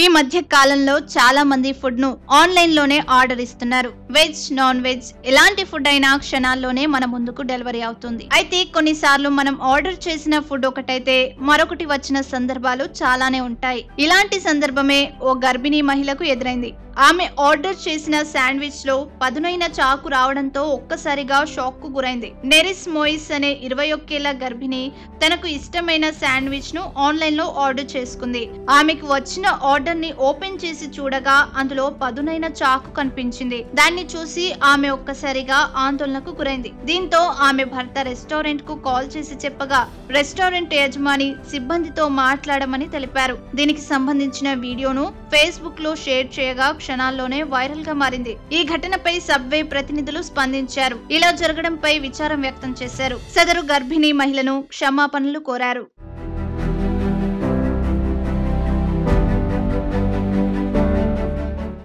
మధ్య కాలంలో చాలా మంది ఫుడ్ ను ఆన్లైన్ లోనే ఆర్డర్ ఇస్తున్నారు వెజ్ నాన్ వెజ్ ఎలాంటి ఫుడ్ అయినా క్షణాల్లోనే మన ముందుకు డెలివరీ అవుతుంది అయితే కొన్నిసార్లు మనం ఆర్డర్ చేసిన ఫుడ్ ఒకటైతే మరొకటి వచ్చిన సందర్భాలు చాలానే ఉంటాయి ఇలాంటి సందర్భమే ఓ గర్భిణీ మహిళకు ఎదురైంది ఆమె ఆర్డర్ చేసిన శాండ్విచ్ లో పదునైన చాకు రావడంతో ఒక్కసారిగా షాక్ కు గురైంది నెరిస్ మోయిస్ అనే ఇరవై ఒక్కేళ్ల గర్భిణి తనకు ఇష్టమైన శాండ్విచ్ ను ఆన్లైన్ లో ఆర్డర్ చేసుకుంది ఆమెకు వచ్చిన ఆర్డర్ ని ఓపెన్ చేసి చూడగా అందులో పదునైన చాకు కనిపించింది దాన్ని చూసి ఆమె ఒక్కసారిగా ఆందోళనకు గురైంది దీంతో ఆమె భర్త రెస్టారెంట్ కు కాల్ చేసి చెప్పగా రెస్టారెంట్ యజమాని సిబ్బందితో మాట్లాడమని తెలిపారు దీనికి సంబంధించిన వీడియోను ఫేస్బుక్ లో షేర్ చేయగా క్షణాల్లోనే వైరల్ గా మారింది ఈ ఘటనపై సబ్వే ప్రతినిధులు స్పందించారు ఇలా జరగడంపై విచారం వ్యక్తం చేశారు సదరు గర్భిణీ మహిళను క్షమాపణలు కోరారు